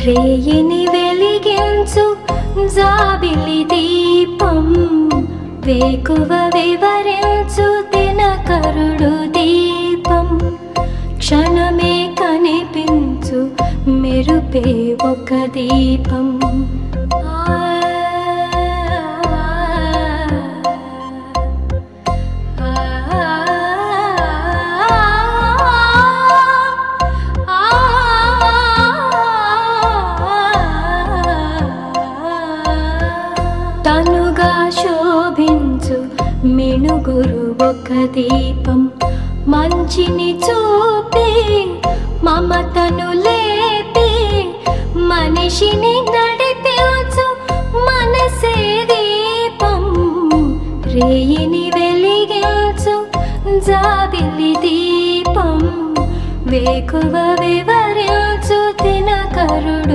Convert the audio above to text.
rainy వెలిగించు జాబిలి దీపం వేకువ వివరించు దినకరుడు దీపం క్షణమే కనిపించు మెరుపే ఒక దీపం తనుగా శోభించు మిణుగురు ఒక దీపం మంచిని చూపి మమతను లేపి మనిషిని నడిపించు మనసే దీపం రేయిని వెలిగించు జాబిలి దీపం వేకువ వివరించు దినకరుడు